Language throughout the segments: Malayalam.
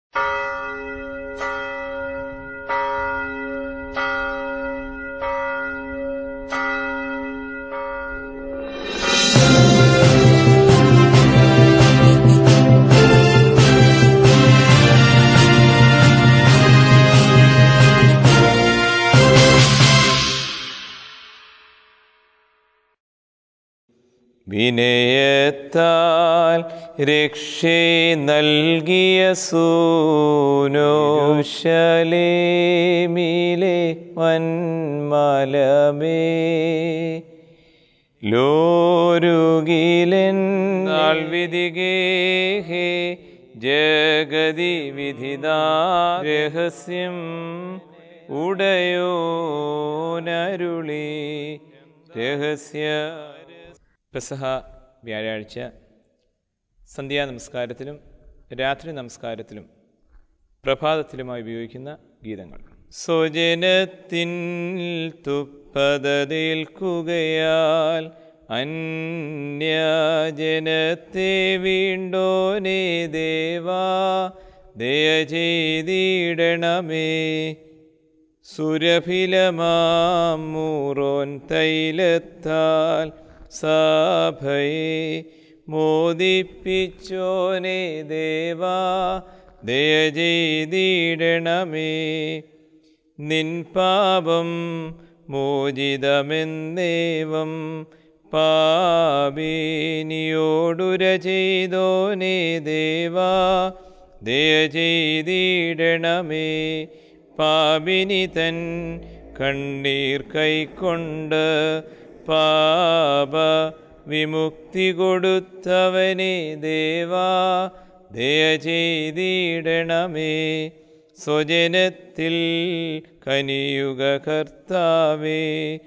വിനയത്താൽ രക്ഷേ നൽകിയ സൂനോശലേമിലെ വന്മലമേ ലോരുകിലൻ വിധികേഹേ ജഗതി വിധിതാ രഹസ്യം ഉടയോനരുളി രഹസ്യ പെസഹ വ്യാഴാഴ്ച സന്ധ്യാ നമസ്കാരത്തിലും രാത്രി നമസ്കാരത്തിലും പ്രഭാതത്തിലുമായി ഉപയോഗിക്കുന്ന ഗീതങ്ങൾ സ്വജനത്തിൻ തുപ്പതേൽക്കുകയാൽ അന്യജനത്തെ വീണ്ടോനേ ദേവാ ദയ ചെയ്തിടണമേ സുരഭിലമാമൂറോൻ തൈലത്താൽ സഭയെ മോദിപ്പിച്ചോനെ ദേവാ ദയ ചെയ്തിടണമേ നിൻ പാപം മോചിതമെന്നേവം പാപിനിയോടുര ചെയ്തോനെ ദേവാ ദയ ചെയ്തിടണമേ പാപിനി തൻ കണ്ണീർ കൈക്കൊണ്ട് പാപ വിമുക്തി കൊടുത്തവനെ ദേവാ ദയ ചെയ്തിടണമേ സ്വജനത്തിൽ കനിയുക കർത്താവേ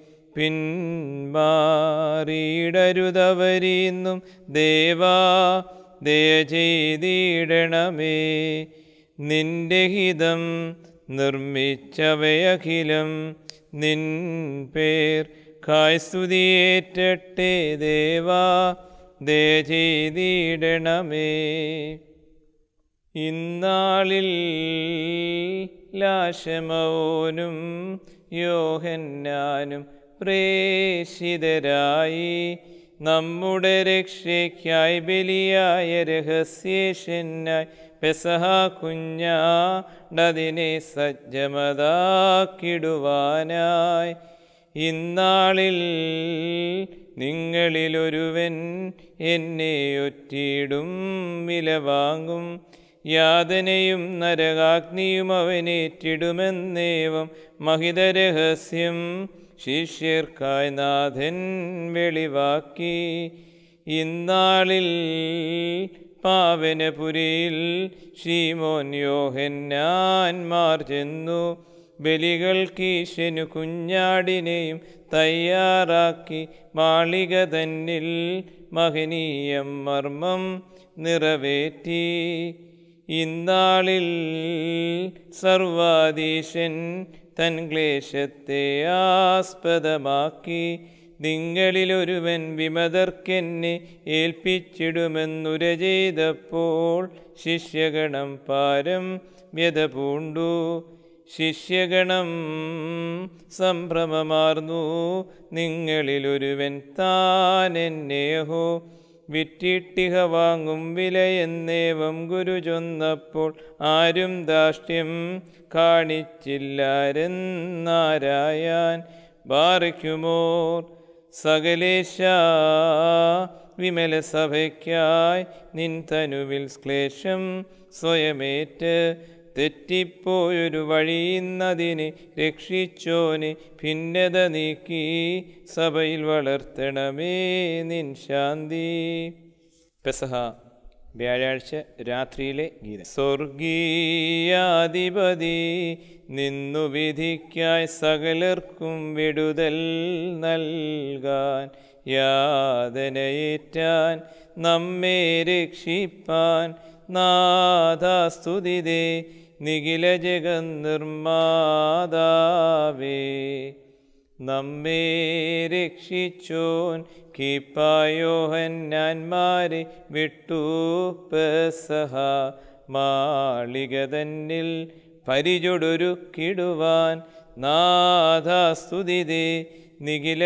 പിന്മാറിയിടരുതവരീന്നും ദേവാ ദയ ചെയ്തിടണമേ നിന്റെ ഹിതം നിർമ്മിച്ചവയഖിലം നിൻ പേർ കായ്സ്തുതിയേറ്റട്ടെ ദേവാ ദയ ചെയ്തിടണമേ ഇന്നാളിൽ ലാശമോനും യോഹന്നാനും പ്രേഷിതരായി നമ്മുടെ രക്ഷയ്ക്കായി ബലിയായ രഹസ്യേഷനായി പെസഹ കുഞ്ഞാടതിനെ സജ്ജമതാക്കിടുവാനായി ഇന്നാളിൽ നിങ്ങളിലൊരുവൻ എന്നെ ഒറ്റിയിടും വില വാങ്ങും യാതനയും നരകാഗ്നിയും അവനേറ്റിടുമെന്നേവം മഹിതരഹസ്യം ശിഷ്യർക്കായി നാഥൻ വെളിവാക്കി ഇന്നാളിൽ പാവനപുരിയിൽ ഷീമോൻ യോഹന്നാൻമാർ ചെന്നു ബലികൾക്കീശനു കുഞ്ഞാടിനെയും തയ്യാറാക്കി മാളിക തന്നിൽ മഹനീയം മർമ്മം നിറവേറ്റി ഇന്നാളിൽ സർവാധീശൻ തൻ ക്ലേശത്തെ ആസ്പദമാക്കി നിങ്ങളിലൊരുവൻ വിമതർക്കെന്നെ ഏൽപ്പിച്ചിടുമെന്നുര ചെയ്തപ്പോൾ ശിഷ്യഗണം പാരം വ്യത പൂണ്ടു ശിഷ്യഗണം സംഭ്രമമാർന്നു നിങ്ങളിലൊരുവൻ താൻ എന്നേഹോ വിറ്റിട്ടിഹ വാങ്ങും വിലയെന്നേവം ഗുരു ചൊന്നപ്പോൾ ആരും ദാഷ്ട്യം കാണിച്ചില്ലാരെന്നാരായാൻ ബാറിക്കുമോർ സകലേശ വിമല സഭയ്ക്കായി നിൻ തനുവിൽ ക്ലേശം സ്വയമേറ്റ് തെറ്റിപ്പോയൊരു വഴിയുന്നതിനെ രക്ഷിച്ചോനെ ഭിന്നത നീക്കി സഭയിൽ വളർത്തണമേ നിൻ ശാന്തി പെസഹ വ്യാഴാഴ്ച രാത്രിയിലെ ഗീതം സ്വർഗീയാധിപതി നിന്നു വിധിക്കായി സകലർക്കും വിടുതൽ നൽകാൻ യാതനയേറ്റാൻ നമ്മെ രക്ഷിപ്പാൻ നാഥാസ്തുതിതേ നിഖില ജഗന്നിർമാതാവേ നമ്മെ രക്ഷിച്ചോൻ കീപ്പായോഹന്നാന്മാരെ വിട്ടു പെസഹ മാളിക തന്നിൽ പരിചൊടൊരുക്കിടുവാൻ നാഥാസ്തുതിതേ നിഖില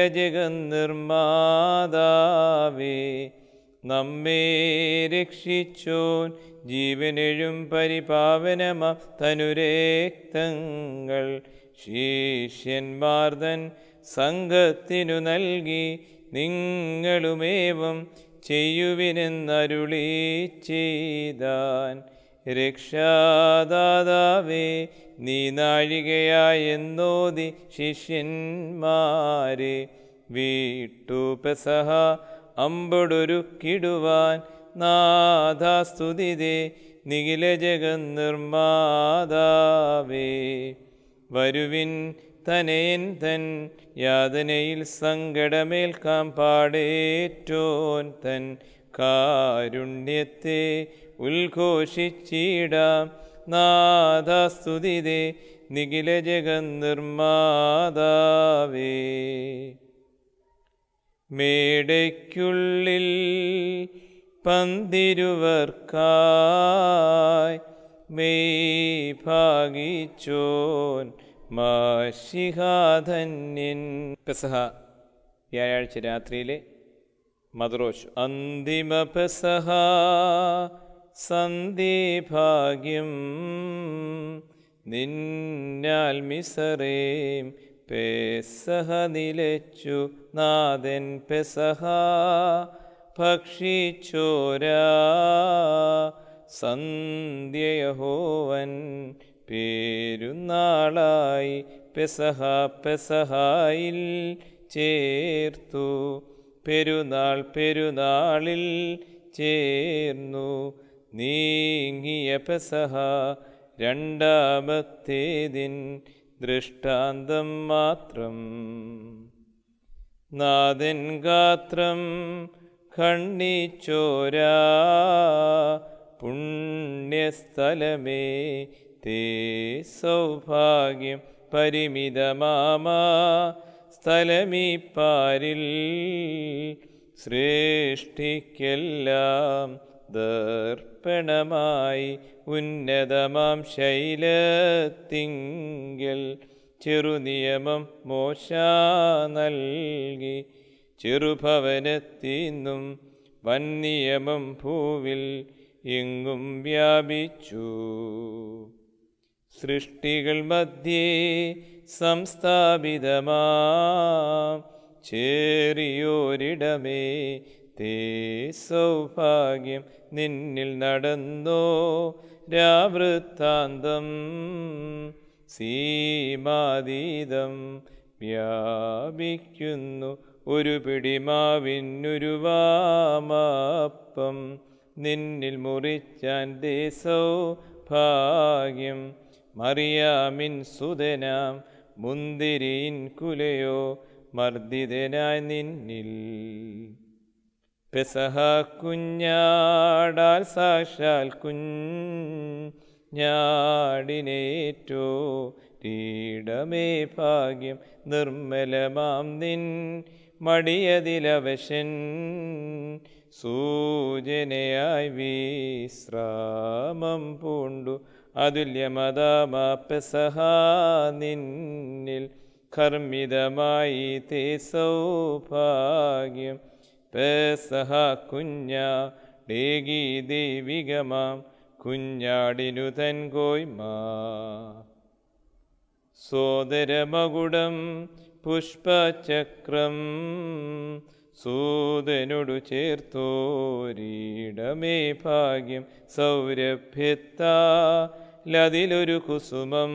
ജഗന്നിർമാതാവേ നമ്മെ രക്ഷിച്ചോൻ ജീവനെഴും പരിപാവനമ തനുരേക്തങ്ങൾ ശിഷ്യന്മാർദൻ സംഘത്തിനു നൽകി നിങ്ങളുമേവം ചെയ്യുവിനെന്നരുളി ചെയ്താൻ രക്ഷാദാതാവേ നീ നാഴികയായെന്നോതി ശിഷ്യന്മാരെ വീട്ടു പെസഹ അമ്പടൊരുക്കിടുവാൻ നാഥാസ്തുതിതേ നിഖില ജഗന്നിർമാതാവേ വരുവിൻ തനയൻ തൻ യാതനയിൽ സങ്കടമേൽക്കാം പാടേറ്റോൻ തൻ കാരുണ്യത്തെ ഉദ്ഘോഷിച്ചിടാം നാഥാസ്തുതിതേ നിഖില ജഗന്നിർമാതാവേ മേടയ്ക്കുള്ളിൽ പന്തിരുവർക്കായി മെയ് ഭാഗിച്ചോൻ മാഷിഹാധന്യൻ പെസഹ വ്യാഴാഴ്ച രാത്രിയിലെ മദ്രോഷ് അന്തിമ പെസഹ സന്ധിഭാഗ്യം നിന്നാൽ മിസറേം പെസഹ നിലച്ചു നാഥൻ പെസഹ ഭക്ഷിച്ചോരാ സന്ധ്യയഹോവൻ പേരുന്നാളായി പെസഹ പെസഹായിൽ ചേർത്തു പെരുന്നാൾ പെരുന്നാളിൽ ചേർന്നു നീങ്ങിയ പെസഹ രണ്ടാമത്തേതിൻ ദൃഷ്ടാന്തം മാത്രം നാഥൻ ഗാത്രം ഖണ്ഡിച്ചോരാ പുണ്യസ്ഥലമേ തേ സൗഭാഗ്യം പരിമിതമാമ സ്ഥലമീപ്പാരിൽ സൃഷ്ടിക്കെല്ലാം ദർപ്പണമായി ഉന്നതമാം ശൈലത്തിങ്കൽ ചെറുനിയമം മോശ നൽകി ചെറുഭവനത്തിന്നും വന്നിയമം ഭൂവിൽ എങ്ങും വ്യാപിച്ചു സൃഷ്ടികൾ മധ്യേ സംസ്ഥാപിതമാ ചേറിയോരിടമേ തേ സൗഭാഗ്യം നിന്നിൽ നടന്നോ രാവൃത്താന്തം സീമാതീതം വ്യാപിക്കുന്നു ഒരു പിടിമാവിനൊരു വാമപ്പം നിന്നിൽ മുറിച്ചാൻ ദേ സൗഭാഗ്യം മറിയാമിൻ സുതനാം മുന്തിരിൻ കുലയോ മർദ്ദിതനായി നിന്നിൽ പെസഹ കുഞ്ഞാടാൽ സാക്ഷാൽ കുഞ്ഞാടിനേറ്റോ രീടമേ ഭാഗ്യം നിർമ്മലമാം നിൻ മടിയതിലവശൻ സൂചനയായി വിശ്രാമം പൂണ്ടു അതുല്യമതാമാ പെസഹ നിന്നിൽ കർമ്മിതമായി തേ സൗഭാഗ്യം പെസഹ കുഞ്ഞ ഡേകി ദൈവികമാം കുഞ്ഞാടിനു തൻ കോയ്മാ സോദരമകുടം പുഷ്പചക്രം സൂതനോടു ചേർത്തോരീടമേ ഭാഗ്യം സൗരഭ്യത്താലതിലൊരു കുസുമം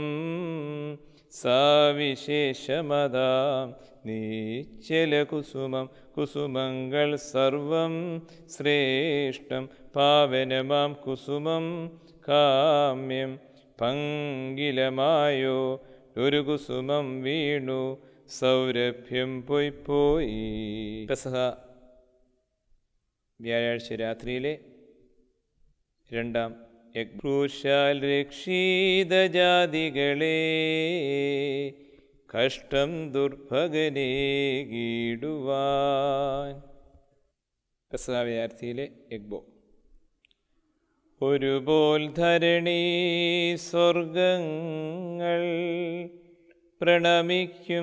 സവിശേഷമതാം നീച്ചല കുസുമം കുസുമങ്ങൾ സർവം ശ്രേഷ്ഠം പാവനമാം കുസുമം കാമ്യം പങ്കിലമായോ ഒരു കുസുമം വീണു സൗരഭ്യം പോയി പോയി പെസഹ വ്യാഴാഴ്ച രാത്രിയിലെ രണ്ടാം യക്രൂശാൽ രക്ഷീത ജാതികളെ കഷ്ടം ദുർഭഗനെ ഗീടുവാൻ പെസഹ വ്യാഴ്ചയിലെ എഗ്ബോ ഒരുപോൽ ധരണി സ്വർഗങ്ങൾ പ്രണമിക്കും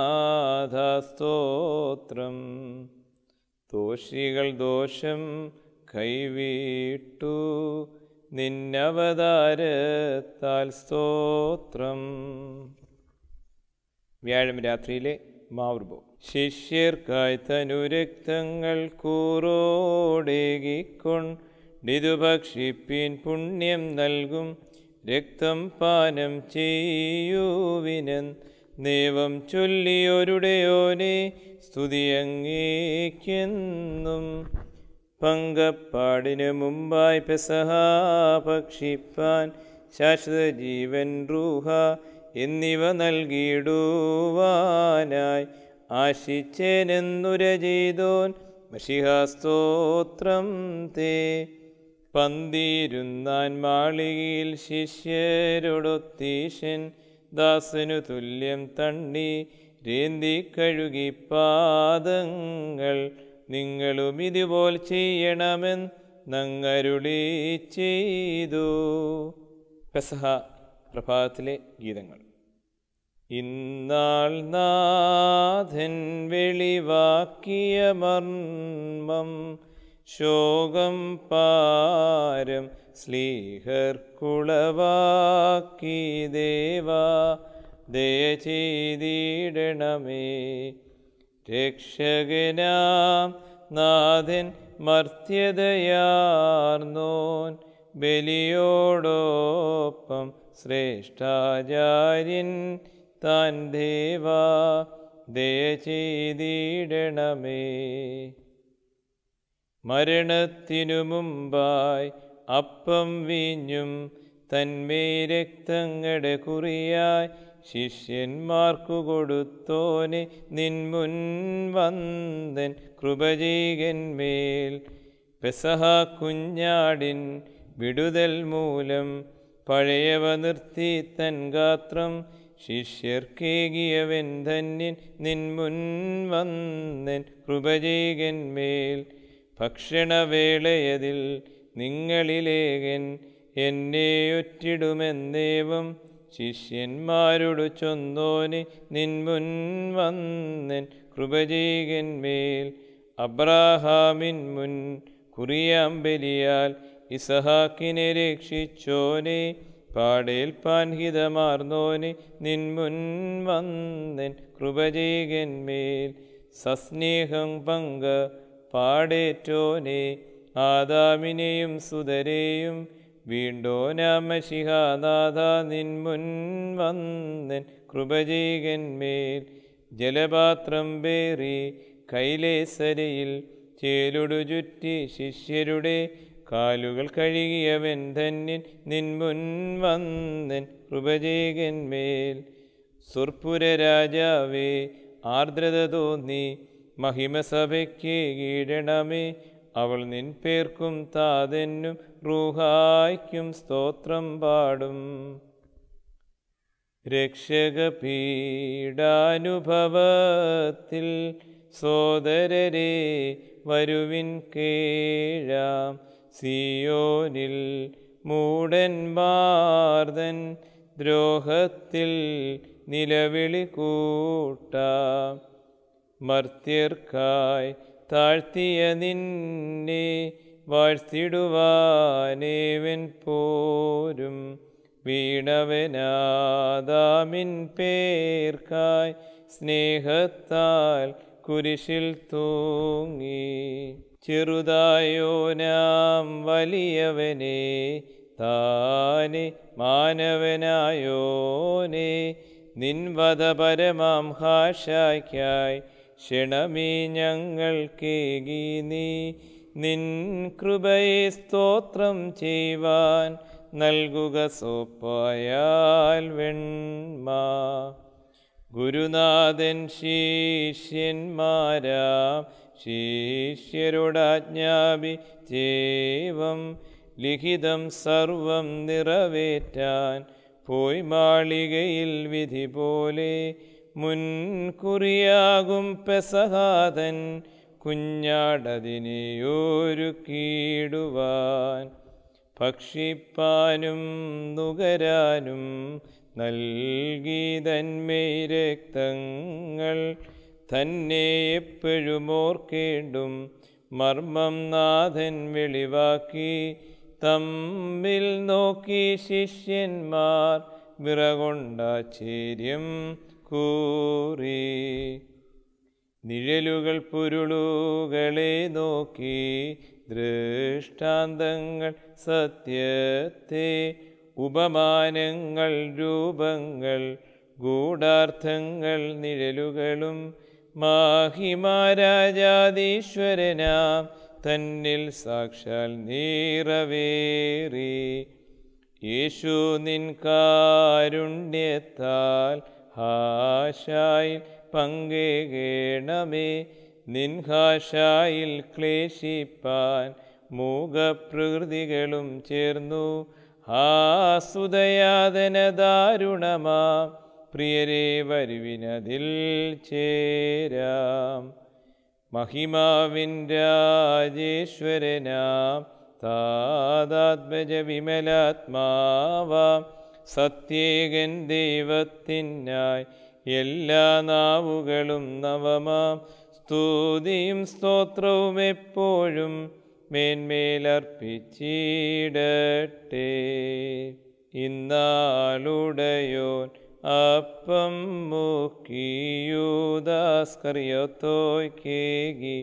നാഥാസ്തോത്രം ദോഷികൾ ദോഷം കൈവിട്ടു നിന്നവതാരത്താൽ സ്തോത്രം വ്യാഴം രാത്രിയിലെ മാവൃബോ ശിഷ്യർക്കായി തനുരക്തങ്ങൾ കൂറോടേകിക്കൊണ്ടിതു ഭക്ഷിപ്പിൻ പുണ്യം നൽകും രക്തം പാനം ചെയ്യുവിനൻ നേവം ചൊല്ലിയൊരുടെയോനെ സ്തുതിയങ്ങേക്കെന്നും പങ്കപ്പാടിന് മുമ്പായി പെസഹ ഭക്ഷിപ്പാൻ ശാശ്വത ജീവൻ റൂഹ എന്നിവ നൽകിയിടുവാനായി ആശിച്ചേനെന്നുര ചെയ്തോൻ മഷിഹാസ്തോത്രം തേ പന്തിരുന്നാൻ മാളികയിൽ ശിഷ്യരോടൊത്തീശൻ ദാസനു തുല്യം തണ്ണി രേന്തി കഴുകി പാദങ്ങൾ നിങ്ങളും ഇതുപോൽ ചെയ്യണമെന്ന് നങ്ങരുളി ചെയ്തു പെസഹ പ്രഭാതത്തിലെ ഗീതങ്ങൾ ഇന്നാൾ നാഥൻ വെളിവാക്കിയ മർമ്മം ശോകം പാരം സ്ലീഹർക്കുളവാക്കി ദേവാ ദയ ചെയ്തിടണമേ രക്ഷകനാം നാഥൻ മർത്യതയാർന്നോൻ ബലിയോടൊപ്പം ശ്രേഷ്ഠാചാര്യൻ താൻ ദേവാ ദയ ചെയ്തിടണമേ മരണത്തിനു മുമ്പായി അപ്പം വീഞ്ഞും തന്മേ രക്തങ്ങളുടെ കുറിയായി ശിഷ്യന്മാർക്കു കൊടുത്തോനെ നിൻമുൻ വന്ദൻ കൃപജീകന്മേൽ പെസഹ കുഞ്ഞാടിൻ വിടുതൽ മൂലം പഴയവ നിർത്തി തൻ ഗാത്രം ശിഷ്യർക്കേകിയവൻ ധന്യൻ നിൻമുൻ വന്ദൻ കൃപജീകന്മേൽ ഭക്ഷണവേളയതിൽ നിങ്ങളിലേകൻ എന്നെ ഒറ്റിടുമെന്നേവം ശിഷ്യന്മാരോട് ചൊന്നോന് നിൻമുൻ വന്നൻ കൃപജീകന്മേൽ അബ്രാഹാമിൻ മുൻ കുറിയാം ബലിയാൽ ഇസഹാക്കിനെ രക്ഷിച്ചോനെ പാടേൽപ്പാൻ ഹിതമാർന്നോനെ നിൻമുൻ വന്നൻ കൃപജീകന്മേൽ സസ്നേഹം പങ്ക പാടേറ്റോനെ ആദാമിനെയും സുതരെയും വീണ്ടോനാമശിഹാനാഥ നിൻമുൻ വന്നൻ കൃപജീകന്മേൽ ജലപാത്രം പേറി കൈലേസരയിൽ ചേലുടു ചുറ്റി ശിഷ്യരുടെ കാലുകൾ കഴുകിയവൻ ധന്യൻ നിൻമുൻ വന്നൻ കൃപജീകന്മേൽ സുർപ്പുര രാജാവേ ആർദ്രത തോന്നി മഹിമസഭയ്ക്ക് കീഴണമേ അവൾ നിൻ പേർക്കും താതെന്നും റൂഹായ്ക്കും സ്തോത്രം പാടും രക്ഷക പീഡാനുഭവത്തിൽ സോദരരെ വരുവിൻ കേഴാം സിയോനിൽ മൂടൻ മാർദൻ ദ്രോഹത്തിൽ നിലവിളി കൂട്ടാം മർത്യർക്കായി താഴ്ത്തിയ നിന്നെ വാഴ്ത്തിടുവാനേവൻ പോരും വീണവനാദാമിൻ പേർക്കായി സ്നേഹത്താൽ കുരിശിൽ തൂങ്ങി ചെറുതായോ നാം വലിയവനെ താനെ മാനവനായോനെ നിൻവധ പരമാം ഹാഷായ്ക്കായി ക്ഷണമീ ഞങ്ങൾക്കേകി നീ നിൻ കൃപയെ സ്തോത്രം ചെയ്യുവാൻ നൽകുക സോപ്പായാൽ വെണ്മ ഗുരുനാഥൻ ശിഷ്യന്മാരാം ശിഷ്യരോടാജ്ഞാപി ചേവം ലിഖിതം സർവം നിറവേറ്റാൻ പോയി മാളികയിൽ വിധി പോലെ മുൻകുറിയാകും പെസഹാതൻ കുഞ്ഞാടതിനെയൊരുക്കിയിടുവാൻ ഭക്ഷിപ്പാനും നുകരാനും നൽകി തന്മേയ് രക്തങ്ങൾ തന്നെ എപ്പോഴും ഓർക്കേണ്ടും മർമ്മം നാഥൻ വെളിവാക്കി തമ്മിൽ നോക്കി ശിഷ്യന്മാർ വിറകൊണ്ടാശ്ചര്യം കൂറി നിഴലുകൾ പൊരുളുകളെ നോക്കി ദൃഷ്ടാന്തങ്ങൾ സത്യത്തെ ഉപമാനങ്ങൾ രൂപങ്ങൾ ഗൂഢാർത്ഥങ്ങൾ നിഴലുകളും മാഹിമാരാജാതീശ്വരനാം തന്നിൽ സാക്ഷാൽ നീറവേറി യേശു നിൻ കാരുണ്യത്താൽ ഹാശായിൽ പങ്കേകേണമേ നിൻഹാശായിൽ ക്ലേശിപ്പാൻ മൂകപ്രകൃതികളും ചേർന്നു ആസുദയാതന ദാരുണമാ പ്രിയരെ വരുവിനതിൽ ചേരാം മഹിമാവിൻ രാജേശ്വരനാം താതാത്മജ വിമലാത്മാവാം സത്യേകൻ ദൈവത്തിനായി എല്ലാ നാവുകളും നവമാം സ്തുതിയും സ്തോത്രവും എപ്പോഴും മേന്മേലർപ്പിച്ചിടട്ടെ ഇന്നാളുടയോൻ അപ്പം മുക്കിയൂദാസ്കറിയത്തോയ്ക്കേകി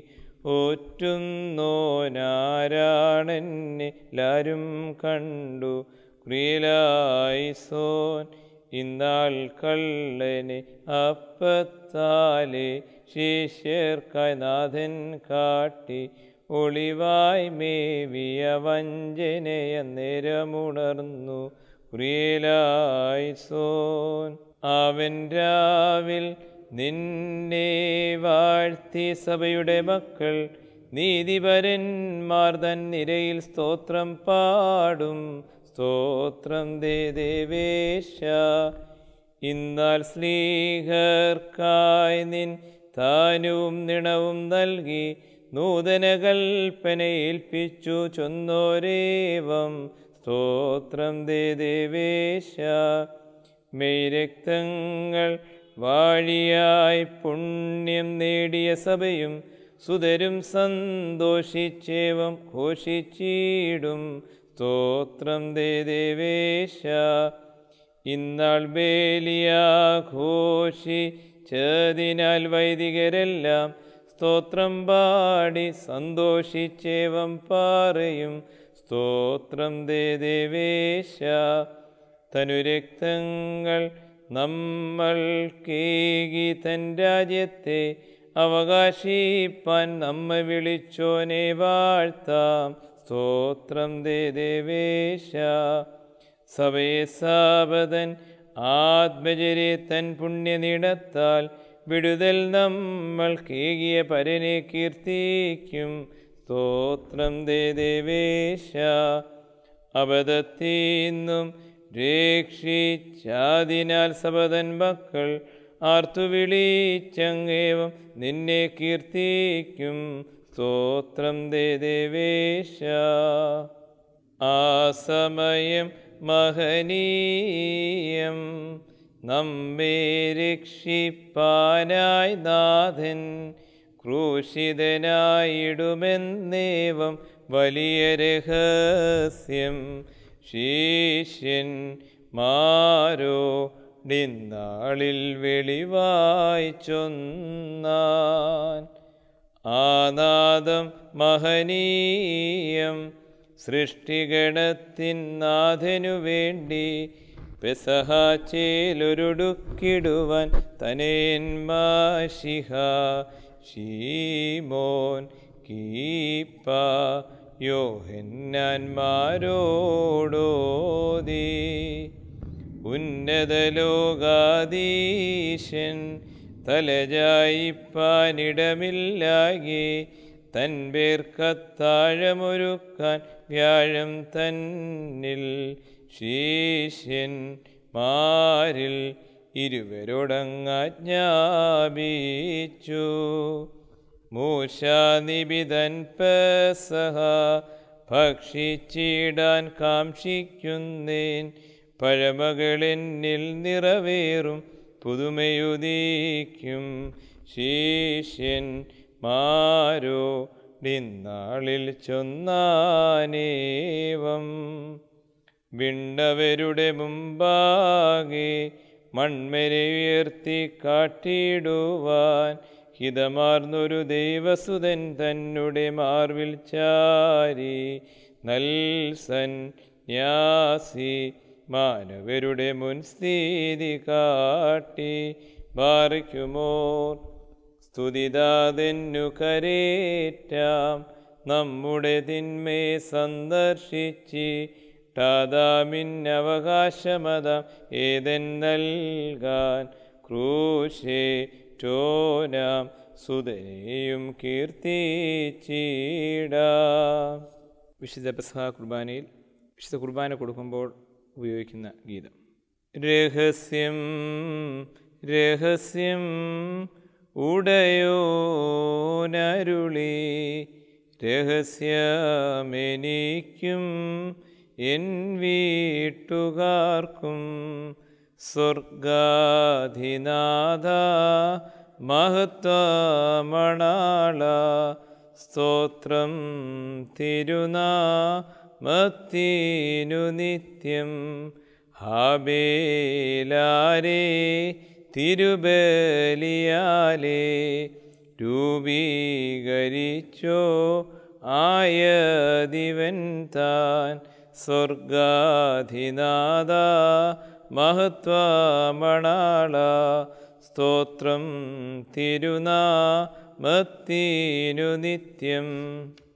ഒറ്റുന്നോനാരാണെന്നെ എല്ലാരും കണ്ടു ക്രിയലായി സോൻ ഇന്നാൾ കള്ളനെ അപ്പത്താലെ ശിഷ്യർക്കായി നാഥൻ കാട്ടി ഒളിവായി മേവിയ വഞ്ചനയ നിരമുണർന്നു ക്രിയലായി സോൻ അവൻ രാവിൽ നിന്നെ വാഴ്ത്തി സഭയുടെ മക്കൾ നീതിപരന്മാർ തൻ നിരയിൽ സ്തോത്രം പാടും സ്തോത്രം ദേ ദേവേശ ഇന്നാൽ സ്ലീഹർക്കായി നിൻ താനും നിണവും നൽകി നൂതന കൽപ്പന ഏൽപ്പിച്ചു ചൊന്നോരേവം സ്തോത്രം ദേ ദേവേശ മെയ് രക്തങ്ങൾ വാഴിയായി പുണ്യം നേടിയ സഭയും സുതരും സന്തോഷിച്ചേവം ഘോഷിച്ചിടും സ്തോത്രം ദേ ദേവേശ ഇന്നാൾ ബേലിയാഘോഷിച്ചതിനാൽ വൈദികരെല്ലാം സ്തോത്രം പാടി സന്തോഷിച്ചേവം പാറയും സ്തോത്രം ദേ ദേവേശ തനുരക്തങ്ങൾ നമ്മൾ കേകി തൻ രാജ്യത്തെ അവകാശിപ്പാൻ നമ്മ വിളിച്ചോനെ വാഴ്ത്താം സ്തോത്രം ദേ ദേവേശ സഭയെ സാപതൻ ആത്മജരെ തൻ പുണ്യനിടത്താൽ വിടുതൽ നമ്മൾ കേകിയ പരനെ കീർത്തിക്കും സ്തോത്രം ദേ ദേവേശ അബദ്ധത്തിന്നും രക്ഷിച്ചാതിനാൽ സബതൻ മക്കൾ ആർത്തു വിളിച്ചങ്ങേവം നിന്നെ കീർത്തിക്കും സ്തോത്രം ദേ ദേവേശ ആ സമയം മഹനീയം നമ്മെ രക്ഷിപ്പാനായി നാഥൻ ക്രൂശിതനായിടുമെന്നേവം വലിയ രഹസ്യം ശിഷ്യൻ മാരോ ിന്നാളിൽ വെളിവായി ചൊന്നാൻ ആനാദം മഹനീയം സൃഷ്ടിഗണത്തിൻ നാഥനു വേണ്ടി പെസഹാച്ചേലൊരുടുക്കിടുവാൻ തനേൻ മാഷിഹ ഷീമോൻ കീപ്പ യോഹന്നാന്മാരോടോതി ഉന്നതലോകാധീശൻ തലജായിപ്പാനിടമില്ലാകി തൻ പേർക്കത്താഴമൊരുക്കാൻ വ്യാഴം തന്നിൽ ശീഷ്യൻ മാരിൽ ഇരുവരോടങ്ങാജ്ഞാപിച്ചു മൂശാനിബിതൻ പെസഹ ഭക്ഷിച്ചിടാൻ കാക്ഷിക്കുന്നേൻ പഴമകളെന്നിൽ നിറവേറും പുതുമയുദീക്കും ശീഷ്യൻ മാരോ ിന്നാളിൽ ചൊന്നാനേവം വിണ്ടവരുടെ മുമ്പാകെ മൺമരെ ഉയർത്തി കാട്ടിടുവാൻ ഹിതമാർന്നൊരു ദൈവസുതൻ തന്നെ മാർവിൽ ചാരി നൽസൻ ന്യാസി മാനവരുടെ മുൻസ്ഥിതി കാട്ടി ബാറിക്കുമോർ സ്തുതിതാതെന്നു കരേറ്റാം നമ്മുടെ തിന്മേ സന്ദർശിച്ചിട്ടാദാമിന്നവകാശമതം ഏതൻ നൽകാൻ ക്രൂശേ ടോനാം സുതനെയും കീർത്തിച്ചിടാം വിശുദ്ധ പെസഹ കുർബാനയിൽ വിശുദ്ധ കുർബാന കൊടുക്കുമ്പോൾ ഉപയോഗിക്കുന്ന ഗീതം രഹസ്യം രഹസ്യം ഉടയോനരുളി രഹസ്യമെനിക്കും എൻ വീട്ടുകാർക്കും സ്വർഗാധിനാഥ മഹത്വമണാള സ്തോത്രം തിരുനാമത്തിനു നിത്യം ഹാബേലാരേ തിരുബലിയാലേ രൂപീകരിച്ചോ ആയതിവൻ താൻ സ്വർഗാധിനാഥ മഹത്വമണാള സ്തോത്രം തിരുനാമത്തിനു നിത്യം